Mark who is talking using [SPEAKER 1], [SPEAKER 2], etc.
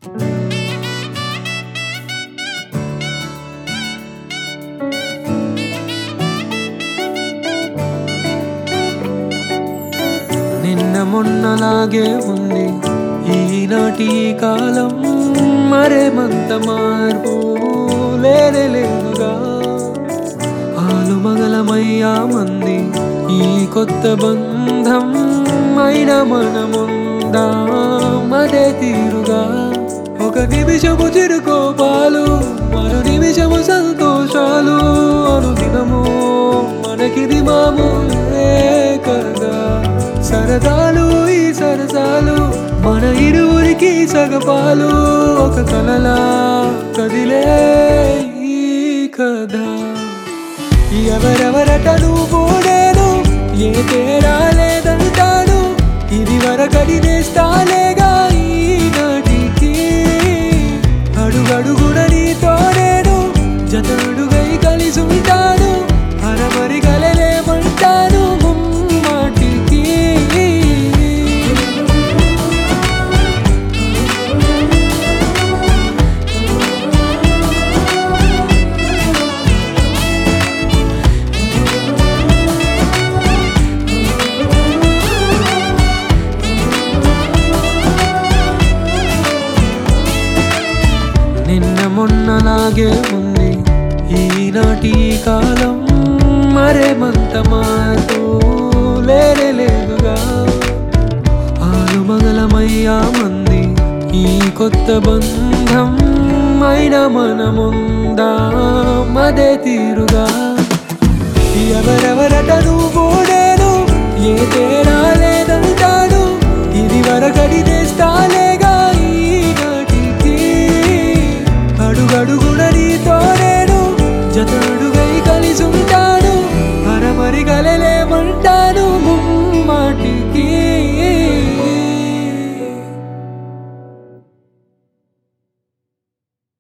[SPEAKER 1] నిన్న మొన్నలాగే ఉంది ఈనాటి ఈ కాలం మరేమంత మార్పు లేనే లేదుగా ఆలు మగలమయ్యా మంది ఈ కొత్త బంధం అయిన మనముందా మదే తీరుగా ఒక నిమిషము చిరుకోపాలు మరో నిమిషము సంతోషాలు అనుదినము మనకిది మామూలే కదా సరదాలు ఈ సరసాలు మన ఇరువురికి సగపాలు ఒక కలలా కదిలే ఈ కథ ఎవరెవరట నువ్వు నేను ఏ తేడా లేదంటాను ఇది వరకడి నేస్తాలేగా ఈనాటికి అడుగడుగున నీతో నేను జతడుగై కలిసి ఉంటాను హరమరి కలలేమంటాను ముమ్మాటికి నిన్న మొన్నలాగే ఉంది ఈనాటి ఈ కాలం మరేమంత మార్పు లేనే లేదుగా ఆలు మగలమయ్యా మంది ఈ కొత్త బంధం అయిన మనముందా మదే తీరుగా ఎవరెవరట నువ్వు నేను ఏ తేడా లేదంటాను ఇది వరకడి నేస్తాలేగా ఈనాటికి అడుగడుగున నీతో నేను జతడుగై కలిసి ఉంటాను హరమరి కలలేమంటా